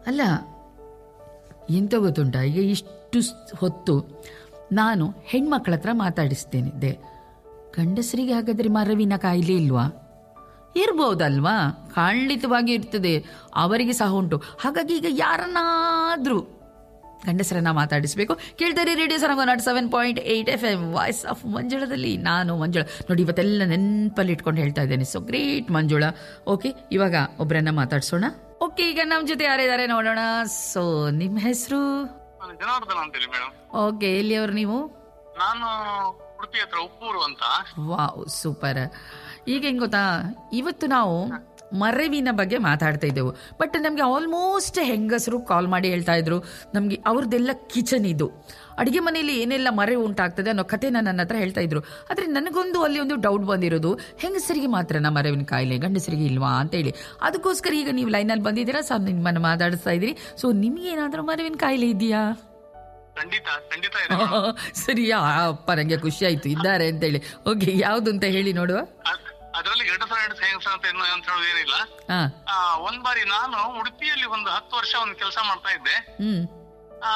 ಅಲ್ಲ ಎಂತ ಗೊತ್ತುಂಟ ಈಗ ಇಷ್ಟು ಸ್- ಹೊತ್ತು ನಾನು ಹೆಣ್ಮಕ್ಳ ಹತ್ರ ಮಾತಾಡಿಸ್ತೇನಿದ್ದೆ ಗಂಡಸರಿಗೆ ಹಾಗಾದ್ರೆ ಮರವಿನ ಕಾಯಿಲೆ ಇಲ್ವಾ ಇರ್ಬೋದಲ್ವಾ ಖಂಡಿತವಾಗಿ ಇರ್ತದೆ ಅವರಿಗೆ ಸಹ ಉಂಟು ಹಾಗಾಗಿ ಈಗ ಯಾರನ್ನಾದ್ರೂ ಗಂಡಸರನ್ನ ಮಾತಾಡಿಸ್ಬೇಕು ಕೇಳ್ತಾರೆ radio Saranga nought seven point eight F M voice of ಮಂಜುಳದಲ್ಲಿ ನಾನು ಮಂಜುಳ ನೋಡಿ ಇವತ್ತೆಲ್ಲ ನೆನಪಲ್ಲಿ ಇಟ್ಕೊಂಡು ಹೇಳ್ತಾ ಇದ್ದೇನೆ ಸೊ ಗ್ರೇಟ್ ಮಂಜುಳ ಓಕೆ ಇವಾಗ ಒಬ್ಬರನ್ನ ಮಾತಾಡ್ಸೋಣ ಓಕೆ ಈಗ ನಮ್ಮ ಜೊತೆ ಯಾರಿದ್ದಾರೆ ನೋಡೋಣ ಸೊ ನಿಮ್ಮ ಹೆಸರು ನಾನು ಜನಾರ್ದನ ಅಂತೇಳಿ ಮೇಡಮ್ ಓಕೆ ಎಲ್ಲಿಯವರು ನೀವು ನಾನು ಉಡುಪಿ ಹತ್ರ ಉಪ್ಪೂರು ಅಂತ ವಾವ್ ಸೂಪರ್ ಈಗ ಹೆಂಗ್ ಗೊತ್ತಾ ಇವತ್ತು ನಾವು ಮರವಿನ ಬಗ್ಗೆ ಮಾತಾಡ್ತಾ ಇದ್ದೆವು ಬಟ್ ನಮಗೆ ಆಲ್ಮೋಸ್ಟ್ ಹೆಂಗಸರು ಕಾಲ್ ಮಾಡಿ ಹೇಳ್ತಾ ಇದ್ರು ನಮಗೆ ಅವ್ರದ್ದೆಲ್ಲ ಕಿಚನ್ ಇದು ಅಡುಗೆ ಮನೆಯಲ್ಲಿ ಏನೆಲ್ಲ ಮರೆ ಉಂಟಾಗ್ತದೆ ಅನ್ನೋ ಕಥೆನ ನನ್ನ ಹತ್ರ ಹೇಳ್ತಾ ಇದ್ರು ಆದರೆ ನನಗೊಂದು ಅಲ್ಲಿ ಒಂದು ಡೌಟ್ ಬಂದಿರೋದು ಹೆಂಗಸರಿಗೆ ಮಾತ್ರನಾ ಮರವಿನ ಕಾಯಿಲೆ ಗಂಡಸರಿಗೆ ಇಲ್ವಾ ಅಂತೇಳಿ ಅದಕ್ಕೋಸ್ಕರ ಈಗ ನೀವು ಲೈನಲ್ಲಿ ಬಂದಿದ್ದೀರಾ ಸರ್ ನಿಮ್ಮನ್ನು ಮಾತಾಡಿಸ್ತಾ ಇದ್ದೀರಿ ಸೊ ನಿಮಗೆ ಏನಾದರೂ ಮರವಿನ ಕಾಯಿಲೆ ಇದೆಯಾ ಖಂಡಿತ ಖಂಡಿತ ಇದೆ madam. ಸರಿಯಾ ಅಪ್ಪ ನಂಗೆ ಖುಷಿ ಆಯ್ತು ಇದ್ದಾರೆ ಅಂತೇಳಿ ಓಕೆ ಯಾವ್ದು ಅಂತ ಹೇಳಿ ನೋಡುವ ಅದ್- ಅದ್ರಲ್ಲಿ ಗಂಡಸರ ಹೆಂಗಸ ಹೆಂಗಸ ಅಂತ ಏನು ಅಂತ ಹೇಳೋದು ಏನಿಲ್ಲ ಹಾ ಆ, ಒಂದ್ ಬಾರಿ ನಾನು ಉಡುಪಿಯಲ್ಲಿ ಒಂದು ಹತ್ತು ವರ್ಷ ಒಂದು ಕೆಲಸ ಮಾಡ್ತಾ ಇದ್ದೆ ಹ್ಮ್ ಆ,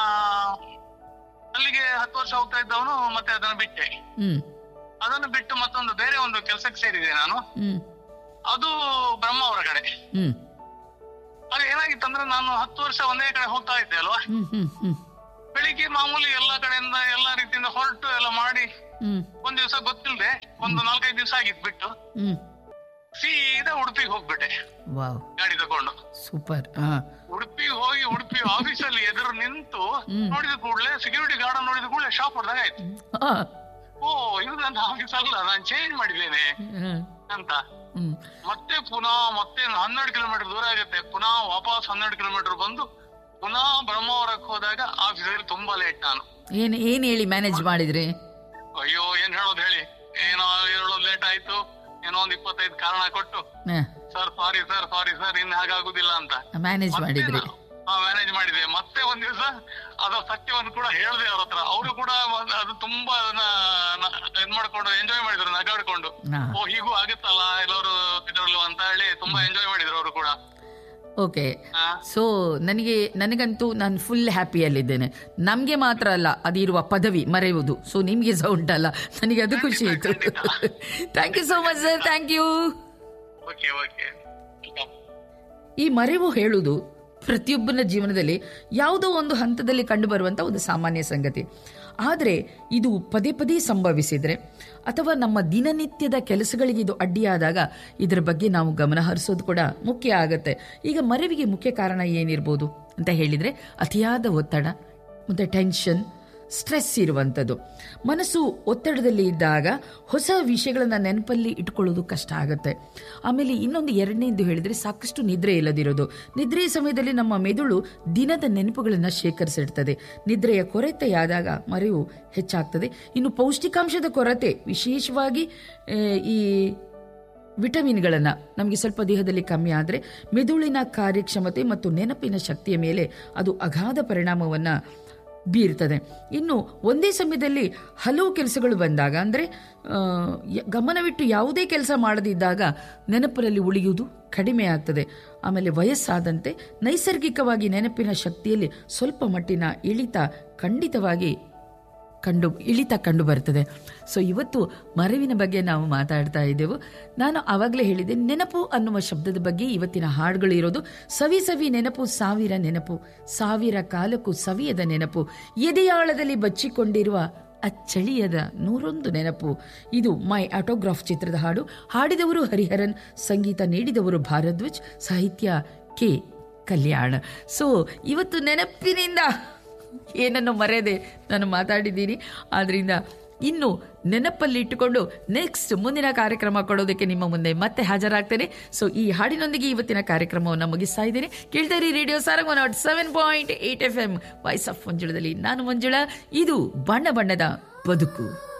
ಅಲ್ಲಿಗೆ ಹತ್ತು ವರ್ಷ ಹೋಗ್ತಾ ಇದ್ದವನು ಮತ್ತೆ ಅದನ್ನ ಬಿಟ್ಟೆ ಹ್ಮ್ ಅದನ್ನು ಬಿಟ್ಟು ಮತ್ತೊಂದು ಬೇರೆ ಒಂದು ಕೆಲಸಕ್ಕೆ ಸೇರಿದೆ ನಾನು ಹ್ಮ್ ಅದು ಬ್ರಹ್ಮ ಅವರ ಕಡೆ ಹ್ಮ್ ಅದು ಏನಾಗಿತ್ತಂದ್ರೆ ನಾನು ಹತ್ತು ವರ್ಷ ಒಂದೇ ಕಡೆ ಹೋಗ್ತಾ ಇದ್ದೆ ಅಲ್ವಾ ಹ್ಮ್ ಹ್ಮ್ ಹ್ಮ್ ಬೆಳಿಗ್ಗೆ ಮಾಮೂಲಿ ಎಲ್ಲಾ ಕಡೆಯಿಂದ ಎಲ್ಲಾ ರೀತಿಯಿಂದ ಹೊರಟು ಎಲ್ಲ ಮಾಡಿ ಹ್ಮ್ ಒಂದ್ ದಿವಸ ಗೊತ್ತಿಲ್ಲದೆ ಒಂದು ನಾಲ್ಕೈದು ದಿವಸ ಆಗಿತ್ತು ಬಿಟ್ಟು ಹ್ಮ್ ಸೀದಾ ಉಡುಪಿಗೆ ಹೋಗ್ಬಿಟ್ಟೆ ವಾವ್ ಗಾಡಿ ತಗೊಂಡು ಸೂಪರ್ ಹಾ ಉಡುಪಿಗೆ ಹೋಗಿ ಉಡುಪಿ ಆಫೀಸಲ್ಲಿ ಎದುರು ನಿಂತು ಹ್ಮ್. ನೋಡಿದ ಕೂಡಲೇ ಸೆಕ್ಯೂರಿಟಿ ಗಾರ್ಡ್ ನೋಡಿದ ಕೂಡಲೇ ಶಾಪ್ ಹೊಡೆದಾಗ ಆಯ್ತು ಆ, ಓ ಇದು ನನ್ನ ಆಫೀಸ್ ಅಲ್ಲ ನಾನು ಚೇಂಜ್ ಮಾಡಿದ್ದೇನೆ ಹ್ಮ್, ಅಂತ ಹ್ಮ್ ಮತ್ತೆ ಪುನಃ ಮತ್ತೆ ಹನ್ನೆರಡು ಕಿಲೋಮೀಟರ್ ದೂರ ಆಗುತ್ತೆ ಪುನಃ ವಾಪಸ್ ಹನ್ನೆರಡು ಕಿಲೋಮೀಟರ್ ಬಂದು ಪುನಃ ಬ್ರಹ್ಮಾವರಕ್ಕೆ ಹೋದಾಗ ಆಫೀಸಲ್ಲಿ ತುಂಬಾ ಲೇಟ್ ನಾನು ಏನ್ ಏನ್ ಹೇಳಿ ಮ್ಯಾನೇಜ್ ಮಾಡಿದ್ರಿ ಅಯ್ಯೋ ಏನ್ ಹೇಳೋದು ಹೇಳಿ ಏನೋ ಹೇಳೋದು ಲೇಟ್ ಆಯ್ತು ಏನೋ ಒಂದ್ ಇಪ್ಪತ್ತೈದು ಕಾರಣ ಕೊಟ್ಟು sir sorry sir sorry sir ಇನ್ನು ಹಾಗಾಗುದಿಲ್ಲ ಅಂತ ಮ್ಯಾನೇಜ್ ಮಾಡಿದ್ರಿ ಮ್ಯಾನೇಜ್ ಮಾಡಿದೆ ಮತ್ತೆ ಒಂದ್ ದಿವಸ ಅದ ಸತ್ಯವನ್ನು ಕೂಡ ಹೇಳ್ದೆ ಅವ್ರ ಹತ್ರ ಅವರು ಕೂಡ ಒಂದ್- ಅದು ತುಂಬಾ ಅದನ್ನ ನ- ಇದ್ ಮಾಡ್ಕೊಂಡು ಎಂಜಾಯ್ ಮಾಡಿದ್ರು ನಗಾಡ್ಕೊಂಡು ಹಾ ಓ ಹೀಗೂ ಆಗುತ್ತಲ್ಲ ಎಲ್ಲರೂ ಇದ್ರಲ್ಲೂ ಅಂತ ಹೇಳಿ ತುಂಬಾ ಎಂಜಾಯ್ ಮಾಡಿದ್ರು ಅವರು ಕೂಡ ಓಕೆ ಹಾ. ಸೊ ನನಗೆ ನನಗಂತೂ ನಾನು ಫುಲ್ ಹ್ಯಾಪಿಯಲ್ಲಿದ್ದೇನೆ ನಮಗೆ ಮಾತ್ರ ಅಲ್ಲ ಅದಿರುವ ಪದವಿ ಮರೆಯುವುದು ಸೊ ನಿಮಗೆ ಸಹ ಉಂಟಲ್ಲ ನನಗೆ ಅದು ಖುಷಿ ಆಯಿತು thank you so much sir thank you okay okay ಈ ಮರೆವು ಹೇಳುವುದು ಪ್ರತಿಯೊಬ್ಬನ ಜೀವನದಲ್ಲಿ ಯಾವುದೋ ಒಂದು ಹಂತದಲ್ಲಿ ಕಂಡುಬರುವಂಥ ಒಂದು ಸಾಮಾನ್ಯ ಸಂಗತಿ ಆದರೆ ಇದು ಪದೇ ಪದೇ ಸಂಭವಿಸಿದರೆ ಅಥವಾ ನಮ್ಮ ದಿನನಿತ್ಯದ ಕೆಲಸಗಳಿಗೆ ಇದು ಅಡ್ಡಿಯಾದಾಗ ಇದರ ಬಗ್ಗೆ ನಾವು ಗಮನ ಹರಿಸೋದು ಕೂಡ ಮುಖ್ಯ ಆಗುತ್ತೆ ಈಗ ಮರೆವಿಗೆ ಮುಖ್ಯ ಕಾರಣ ಏನಿರ್ಬೋದು ಅಂತ ಹೇಳಿದರೆ ಅತಿಯಾದ ಒತ್ತಡ ಮತ್ತು ಟೆನ್ಷನ್ ಸ್ಟ್ರೆಸ್ ಇರುವಂಥದ್ದು ಮನಸ್ಸು ಒತ್ತಡದಲ್ಲಿ ಇದ್ದಾಗ ಹೊಸ ವಿಷಯಗಳನ್ನು ನೆನಪಲ್ಲಿ ಇಟ್ಕೊಳ್ಳೋದು ಕಷ್ಟ ಆಗುತ್ತೆ ಆಮೇಲೆ ಇನ್ನೊಂದು ಎರಡನೇದು ಹೇಳಿದರೆ ಸಾಕಷ್ಟು ನಿದ್ರೆ ಇಲ್ಲದಿರೋದು ನಿದ್ರೆಯ ಸಮಯದಲ್ಲಿ ನಮ್ಮ ಮೆದುಳು ದಿನದ ನೆನಪುಗಳನ್ನು ಶೇಖರಿಸಿಡ್ತದೆ ನಿದ್ರೆಯ ಕೊರತೆಯಾದಾಗ ಮರೆವು ಹೆಚ್ಚಾಗ್ತದೆ ಇನ್ನು ಪೌಷ್ಟಿಕಾಂಶದ ಕೊರತೆ ವಿಶೇಷವಾಗಿ ಆ, ಈ ವಿಟಮಿನ್ಗಳನ್ನು ನಮಗೆ ಸ್ವಲ್ಪ ದೇಹದಲ್ಲಿ ಕಮ್ಮಿ ಆದರೆ ಮೆದುಳಿನ ಕಾರ್ಯಕ್ಷಮತೆ ಮತ್ತು ನೆನಪಿನ ಶಕ್ತಿಯ ಮೇಲೆ ಅದು ಅಗಾಧ ಪರಿಣಾಮವನ್ನು ಬೀರ್ತದೆ ಇನ್ನು ಒಂದೇ ಸಮಯದಲ್ಲಿ ಹಲವು ಕೆಲಸಗಳು ಬಂದಾಗ ಅಂದರೆ ಗಮನವಿಟ್ಟು ಯಾವುದೇ ಕೆಲಸ ಮಾಡದಿದ್ದಾಗ ನೆನಪಿನಲ್ಲಿ ಉಳಿಯುವುದು ಕಡಿಮೆ ಆಗ್ತದೆ ಆಮೇಲೆ ವಯಸ್ಸಾದಂತೆ ನೈಸರ್ಗಿಕವಾಗಿ ನೆನಪಿನ ಶಕ್ತಿಯಲ್ಲಿ ಸ್ವಲ್ಪ ಮಟ್ಟಿನ ಇಳಿತ ಖಂಡಿತವಾಗಿ ಕಂಡು ಇಳಿತ ಕಂಡು ಬರ್ತದೆ ಸೊ ಇವತ್ತು ಮರವಿನ ಬಗ್ಗೆ ನಾವು ಮಾತಾಡ್ತಾ ಇದ್ದೆವು ನಾನು ಆವಾಗಲೇ ಹೇಳಿದೆ ನೆನಪು ಅನ್ನುವ ಶಬ್ದದ ಬಗ್ಗೆ ಇವತ್ತಿನ ಹಾಡುಗಳು ಇರೋದು ಸವಿ ಸವಿ ನೆನಪು ಸಾವಿರ ನೆನಪು ಸಾವಿರ ಕಾಲಕ್ಕೂ ಸವಿಯದ ನೆನಪು ಎದೆಯಾಳದಲ್ಲಿ ಬಚ್ಚಿಕೊಂಡಿರುವ ಅಚ್ಚಳಿಯದ ನೂರೊಂದು ನೆನಪು ಇದು ಮೈ ಆಟೋಗ್ರಾಫ್ ಚಿತ್ರದ ಹಾಡು ಹಾಡಿದವರು ಹರಿಹರನ್ ಸಂಗೀತ ನೀಡಿದವರು ಭಾರದ್ವಾಜ್ ಸಾಹಿತ್ಯ ಕೆ ಕಲ್ಯಾಣ ಸೊ ಇವತ್ತು ನೆನಪಿನಿಂದ ಏನನ್ನು ಮರೆಯದೆ ನಾನು ಮಾತಾಡಿದ್ದೀನಿ ಆದ್ರಿಂದ ಇನ್ನು ನೆನಪಲ್ಲಿ ಇಟ್ಟುಕೊಂಡು ನೆಕ್ಸ್ಟ್ ಮುಂದಿನ ಕಾರ್ಯಕ್ರಮ ಕೊಡೋದಕ್ಕೆ ನಿಮ್ಮ ಮುಂದೆ ಮತ್ತೆ ಹಾಜರಾಗ್ತೇನೆ ಸೊ ಈ ಹಾಡಿನೊಂದಿಗೆ ಇವತ್ತಿನ ಕಾರ್ಯಕ್ರಮವನ್ನು ಮುಗಿಸ್ತಾ ಇದ್ದೇನೆ ಕೇಳ್ತಾ ಇರಿ radio Sarang nought seven point eight F M voice of ಮಂಜುಳದಲ್ಲಿ ನಾನು ಮಂಜುಳಾ ಇದು ಬಣ್ಣ ಬಣ್ಣದ ಬದುಕು